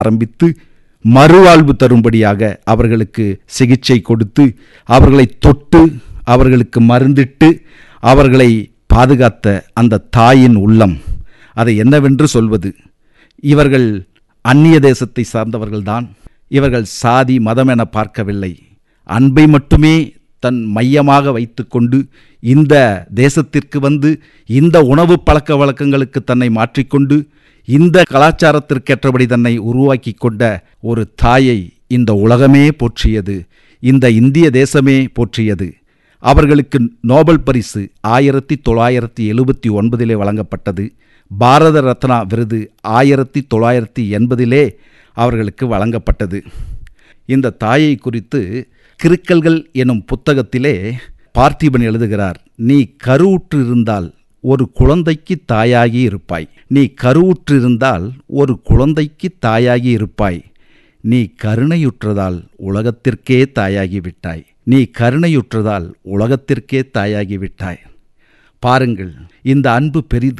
ஆரம்பித்து மறுவாழ்வு தரும்படியாக அவர்களுக்கு சிகிச்சை கொடுத்து அவர்களை தொட்டு அவர்களுக்கு மருந்திட்டு அவர்களை பாதுகாத்த அந்த தாயின் உள்ளம் அதை என்னவென்று சொல்வது இவர்கள் அந்நிய தேசத்தை சார்ந்தவர்கள்தான் இவர்கள் சாதி மதம் என பார்க்கவில்லை அன்பை மட்டுமே தன் மையமாக வைத்துக்கொண்டு இந்த தேசத்திற்கு வந்து இந்த உணவு பழக்க வழக்கங்களுக்கு தன்னை மாற்றிக்கொண்டு இந்த கலாச்சாரத்திற்கேற்றபடி தன்னை உருவாக்கி கொண்ட ஒரு தாயை இந்த உலகமே போற்றியது இந்த இந்திய தேசமே போற்றியது அவர்களுக்கு நோபல் பரிசு ஆயிரத்தி தொள்ளாயிரத்தி எழுபத்தி ஒன்பதிலே வழங்கப்பட்டது பாரத ரத்னா விருது ஆயிரத்தி தொள்ளாயிரத்தி எண்பதிலே அவர்களுக்கு வழங்கப்பட்டது இந்த தாயை குறித்து கிறுக்கல்கள் எனும் புத்தகத்திலே பார்த்திபன் எழுதுகிறார் நீ கருவுற்று இருந்தால் ஒரு குழந்தைக்கு தாயாகி இருப்பாய் நீ கருவுற்று இருந்தால் ஒரு குழந்தைக்கு தாயாகி இருப்பாய் நீ கருணையுற்றதால் உலகத்திற்கே தாயாகி விட்டாய் நீ கருணையுற்றதால் உலகத்திற்கே தாயாகி விட்டாய் பாருங்கள் இந்த அன்பு பெரிது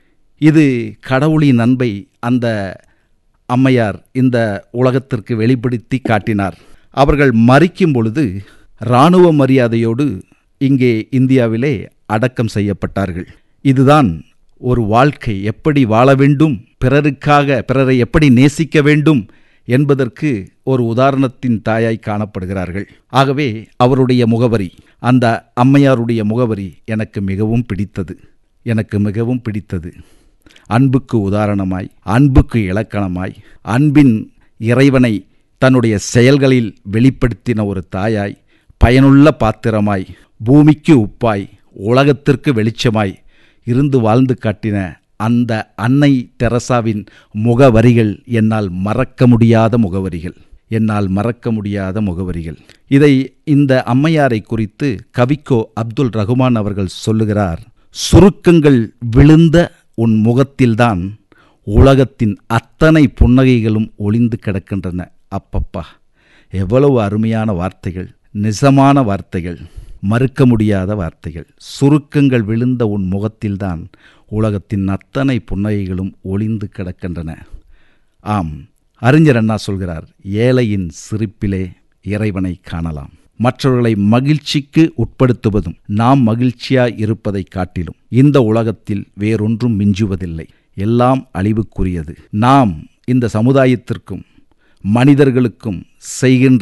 இது கடவுளின் அன்பை அந்த அம்மையார் இந்த உலகத்திற்கு வெளிப்படுத்தி காட்டினார் அவர்கள் மறிக்கும் பொழுது இராணுவ மரியாதையோடு இங்கே இந்தியாவிலே அடக்கம் செய்யப்பட்டார்கள் இதுதான் ஒரு வாழ்க்கை எப்படி வாழ வேண்டும் பிறருக்காக பிறரை எப்படி நேசிக்க வேண்டும் என்பதற்கு ஒரு உதாரணத்தின் தாயாய் காணப்படுகிறார்கள் ஆகவே அவருடைய முகவரி அந்த அம்மையாருடைய முகவரி எனக்கு மிகவும் பிடித்தது எனக்கு மிகவும் பிடித்தது அன்புக்கு உதாரணமாய் அன்புக்கு இலக்கணமாய் அன்பின் இறைவனை தன்னுடைய செயல்களில் வெளிப்படுத்தின ஒரு தாயாய் பயனுள்ள பாத்திரமாய் பூமிக்கு உப்பாய் உலகத்திற்கு வெளிச்சமாய் இருந்து வாழ்ந்து காட்டின அந்த அன்னை தெரசாவின் முகவரிகள் என்னால் மறக்க முடியாத முகவரிகள் என்னால் மறக்க முடியாத முகவரிகள் இதை இந்த அம்மையாரை குறித்து கவிக்கோ அப்துல் ரகுமான் அவர்கள் சொல்லுகிறார் சுருக்கங்கள் விழுந்த உன் முகத்தில்தான் உலகத்தின் அத்தனை புன்னகைகளும் ஒளிந்து கிடக்கின்றன அப்பப்பா எவ்வளவு அருமையான வார்த்தைகள் நிஜமான வார்த்தைகள் மறுக்க முடியாத வார்த்தைகள் சுருக்கங்கள் விழுந்த உன் முகத்தில்தான் உலகத்தின் அத்தனை புன்னகைகளும் ஒளிந்து கிடக்கின்றன ஆம் அறிஞர் அண்ணா சொல்கிறார் ஏழையின் சிரிப்பிலே இறைவனை காணலாம் மற்றவர்களை மகிழ்ச்சிக்கு உட்படுத்துவதும் நாம் மகிழ்ச்சியாய் இருப்பதை காட்டிலும் இந்த உலகத்தில் வேறொன்றும் மிஞ்சுவதில்லை எல்லாம் அழிவுக்குரியது நாம் இந்த சமுதாயத்திற்கும் மனிதர்களுக்கும் செய்கின்ற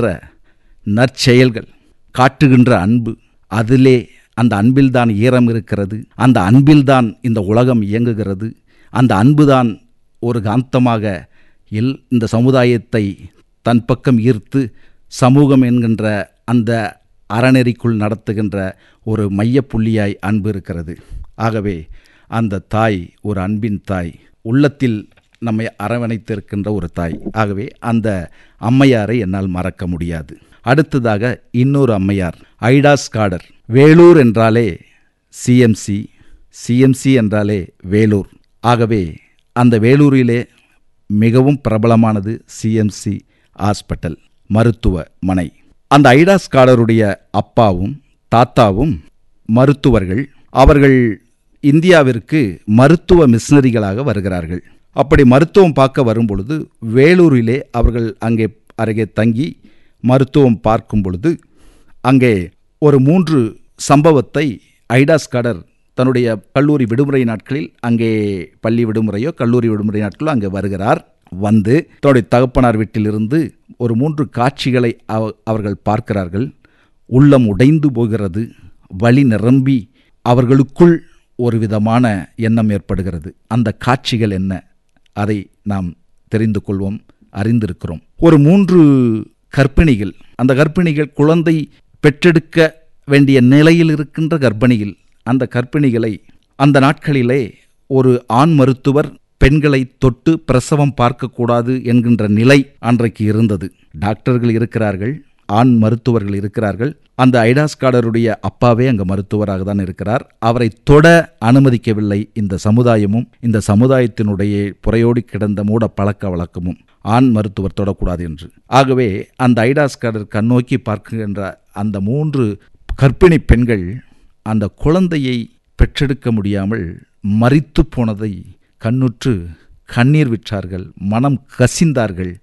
நற்செயல்கள் காட்டுகின்ற அன்பு அதிலே அந்த அன்பில்தான் ஈரம் இருக்கிறது அந்த அன்பில்தான் இந்த உலகம் இயங்குகிறது அந்த அன்புதான் ஒரு காந்தமாக எல் இந்த சமுதாயத்தை தன் பக்கம் ஈர்த்து சமூகம் என்கின்ற அந்த அறநெறிக்குள் நடத்துகின்ற ஒரு மையப்புள்ளியாய் அன்பு இருக்கிறது ஆகவே அந்த தாய் ஒரு அன்பின் தாய் உள்ளத்தில் நம்மை அரவணைத்திருக்கின்ற ஒரு தாய் ஆகவே அந்த அம்மையாரை என்னால் மறக்க முடியாது அடுத்ததாக இன்னொரு அம்மையார் ஐடாஸ் காடர் வேலூர் என்றாலே சிஎம்சி சிஎம்சி என்றாலே வேலூர் ஆகவே அந்த வேலூரிலே மிகவும் பிரபலமானது சிஎம்சி ஹாஸ்பிட்டல் மருத்துவமனை அந்த ஐடாஸ் காடருடைய அப்பாவும் தாத்தாவும் மருத்துவர்கள் அவர்கள் இந்தியாவிற்கு மருத்துவ மிஷினரிகளாக வருகிறார்கள் அப்படி மருத்துவம் பார்க்க வரும்பொழுது வேலூரிலே அவர்கள் அங்கே அருகே தங்கி மருத்துவம் பார்க்கும் பொழுது அங்கே ஒரு மூன்று சம்பவத்தை ஐடாஸ் காடர் தன்னுடைய கல்லூரி விடுமுறை நாட்களில் அங்கே பள்ளி விடுமுறையோ கல்லூரி விடுமுறை நாட்களோ அங்கே வருகிறார் வந்து தன்னுடைய தகப்பனார் வீட்டிலிருந்து ஒரு மூன்று காட்சிகளை அவர்கள் பார்க்கிறார்கள் உள்ளம் உடைந்து போகிறது வழி நிரம்பி அவர்களுக்குள் ஒரு விதமான எண்ணம் ஏற்படுகிறது அந்த காட்சிகள் என்ன அதை நாம் தெரிந்து கொள்வோம் அறிந்திருக்கிறோம் ஒரு மூன்று கர்ப்பிணிகள் அந்த கர்ப்பிணிகள் குழந்தை பெற்றெடுக்க வேண்டிய நிலையில் இருக்கின்ற கர்ப்பிணிகள் அந்த கர்ப்பிணிகளை அந்த நாட்களிலே ஒரு ஆண் மருத்துவர் பெண்களை தொட்டு பிரசவம் பார்க்கக்கூடாது என்கின்ற நிலை அன்றைக்கு இருந்தது டாக்டர்கள் இருக்கிறார்கள் ஆண் மருத்துவர்கள் இருக்கிறார்கள் அந்த ஐடாஸ்காடருடைய அப்பாவே அங்கு மருத்துவராக தான் இருக்கிறார் அவரை தொட அனுமதிக்கவில்லை இந்த சமுதாயமும் இந்த சமுதாயத்தினுடைய புறையோடி கிடந்த மூட பழக்க வழக்கமும் ஆண் மருத்துவர் தொடக்கூடாது என்று ஆகவே அந்த ஐடாஸ்காடர் கண்ணோக்கி பார்க்கின்ற அந்த மூன்று கர்ப்பிணி பெண்கள் அந்த குழந்தையை பெற்றெடுக்க முடியாமல் மறித்து போனதை கண்ணுற்று கண்ணீர் விற்றார்கள் மனம் கசிந்தார்கள்